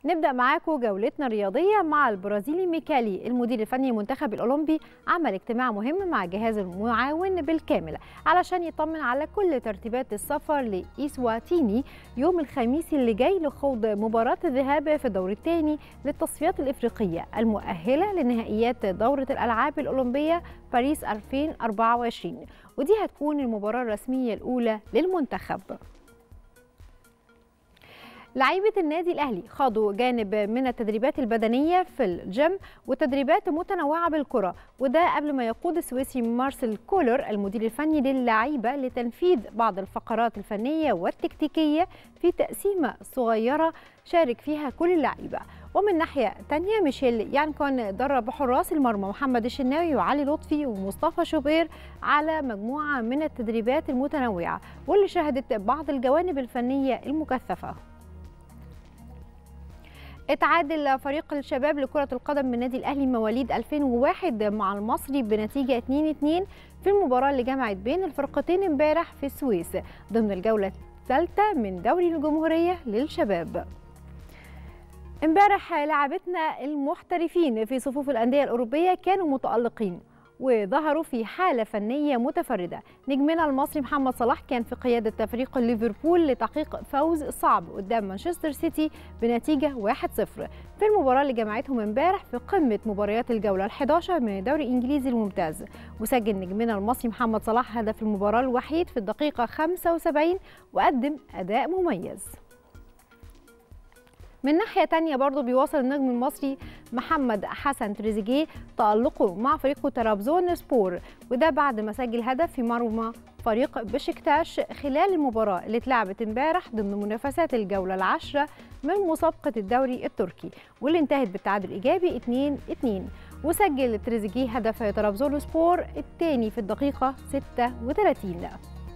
نبدأ معاكم جولتنا الرياضية مع البرازيلي ميكالي المدير الفني المنتخب الأولمبي عمل اجتماع مهم مع الجهاز المعاون بالكامل علشان يطمن على كل ترتيبات السفر لإسواتيني يوم الخميس اللي جاي لخوض مباراة الذهاب في الدور الثاني للتصفيات الإفريقية المؤهلة لنهائيات دورة الألعاب الأولمبية باريس 2024 ودي هتكون المباراة الرسمية الأولى للمنتخب لعيبة النادي الأهلي خاضوا جانب من التدريبات البدنية في الجيم وتدريبات متنوعة بالكرة وده قبل ما يقود السويسري مارسيل كولر المدير الفني للعيبة لتنفيذ بعض الفقرات الفنية والتكتيكية في تقسيمة صغيرة شارك فيها كل اللعيبة ومن ناحية تانية ميشيل يانكون درب حراس المرمى محمد الشناوي وعلي لطفي ومصطفى شوبير على مجموعة من التدريبات المتنوعة واللي شهدت بعض الجوانب الفنية المكثفة اتعادل فريق الشباب لكرة القدم من النادي الأهلي مواليد 2001 مع المصري بنتيجة 2-2 في المباراة اللي جمعت بين الفرقتين امبارح في السويس ضمن الجولة الثالثة من دوري الجمهورية للشباب. امبارح لعبتنا المحترفين في صفوف الأندية الأوروبية كانوا متألقين وظهروا في حالة فنية متفردة نجمنا المصري محمد صلاح كان في قيادة فريق ليفربول لتحقيق فوز صعب قدام مانشستر سيتي بنتيجة 1-0 في المباراة اللي جمعتهم امبارح في قمة مباريات الجولة ال11 من الدوري الإنجليزي الممتاز وسجل نجمنا المصري محمد صلاح هدف المباراة الوحيد في الدقيقة 75 وقدم أداء مميز من ناحية تانية برضو بيواصل النجم المصري محمد حسن تريزيجيه تألقه مع فريقه ترابزون سبور وده بعد ما سجل هدف في مرمى فريق بشكتاش خلال المباراة اللي اتلعبت امبارح ضمن منافسات الجولة العاشرة من مسابقة الدوري التركي واللي انتهت بالتعادل الإيجابي 2-2 وسجل تريزيجيه هدف ترابزون سبور الثاني في الدقيقة 36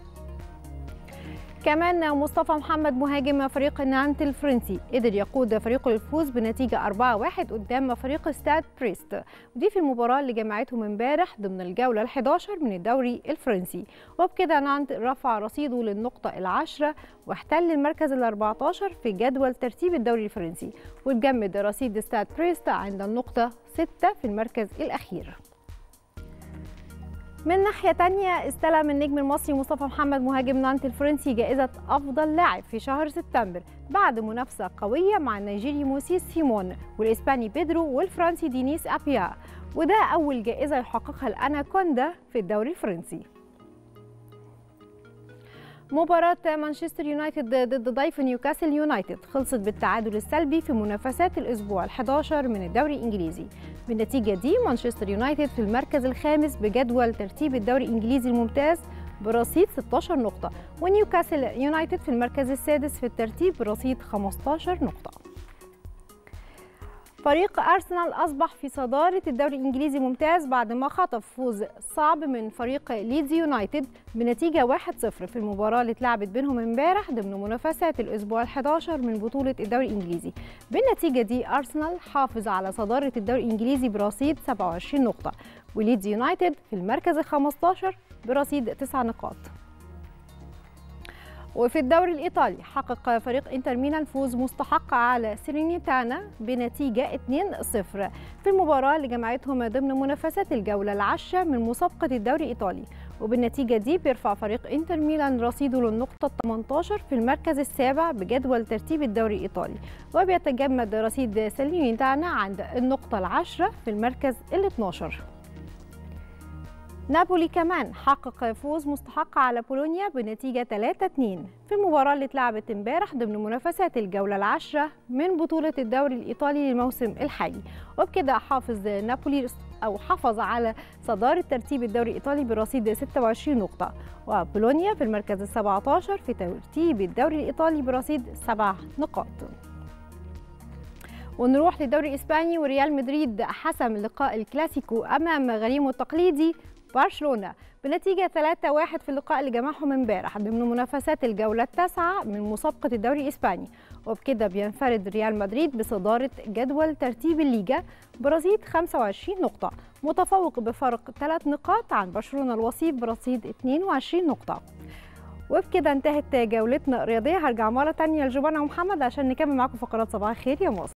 كمان مصطفى محمد مهاجم فريق نانت الفرنسي قدر يقود فريقه للفوز بنتيجة 4-1 قدام فريق ستاد بريست ودي في المباراة اللي جمعتهم امبارح ضمن الجولة ال11 من الدوري الفرنسي وبكده نانت رفع رصيده للنقطة العاشرة واحتل المركز ال14 في جدول ترتيب الدوري الفرنسي وتجمد رصيد ستاد بريست عند النقطة 6 في المركز الأخير من ناحية تانية استلم النجم المصري مصطفى محمد مهاجم نانت الفرنسي جائزة أفضل لاعب في شهر سبتمبر بعد منافسة قوية مع النيجيري موسيس سيمون والإسباني بيدرو والفرنسي دينيس أبيا وده أول جائزة يحققها الأناكوندا في الدوري الفرنسي مباراة مانشستر يونايتد ضد ضيف نيوكاسل يونايتد خلصت بالتعادل السلبي في منافسات الأسبوع ال11 من الدوري الإنجليزي بالنتيجة دي مانشستر يونايتد في المركز الخامس بجدول ترتيب الدوري الإنجليزي الممتاز برصيد 16 نقطة ونيوكاسل يونايتد في المركز السادس في الترتيب برصيد 15 نقطة فريق أرسنال أصبح في صدارة الدوري الإنجليزي ممتاز بعد ما خطف فوز صعب من فريق ليدز يونايتد بنتيجة 1-0 في المباراة اللي اتلعبت بينهم امبارح ضمن منافسات الأسبوع ال11 من بطولة الدوري الإنجليزي بالنتيجة دي أرسنال حافظ على صدارة الدوري الإنجليزي برصيد 27 نقطة وليدز يونايتد في المركز ال15 برصيد 9 نقاط وفي الدوري الإيطالي حقق فريق إنتر ميلان فوز مستحق على سيرينيتانا بنتيجة 2-0 في المباراة اللي جمعتهم ضمن منافسات الجولة العاشرة من مسابقة الدوري الإيطالي وبالنتيجة دي بيرفع فريق إنتر ميلان رصيده للنقطة 18 في المركز السابع بجدول ترتيب الدوري الإيطالي وبيتجمد رصيد سيرينيتانا عند النقطة العاشرة في المركز ال 12 نابولي كمان حقق فوز مستحق على بولونيا بنتيجة 3-2 في المباراة اللي اتلعبت امبارح ضمن منافسات الجولة العاشرة من بطولة الدوري الإيطالي للموسم الحالي وبكده حافظ نابولي أو حافظ على صدارة ترتيب الدوري الإيطالي برصيد 26 نقطة وبولونيا في المركز ال 17 في ترتيب الدوري الإيطالي برصيد 7 نقاط ونروح للدوري الإسباني وريال مدريد حسم لقاء الكلاسيكو أمام غريمه التقليدي برشلونه بنتيجه 3-1 في اللقاء اللي جمعهم امبارح ضمن منافسات الجوله التاسعه من مسابقه الدوري الاسباني وبكده بينفرد ريال مدريد بصداره جدول ترتيب الليجا برصيد 25 نقطه متفوق بفرق 3 نقاط عن برشلونه الوصيف برصيد 22 نقطه وبكده انتهت جولتنا الرياضيه هرجع مره ثانيه لجوانا ومحمد عشان نكمل معاكم فقرات صباح الخير يا مصر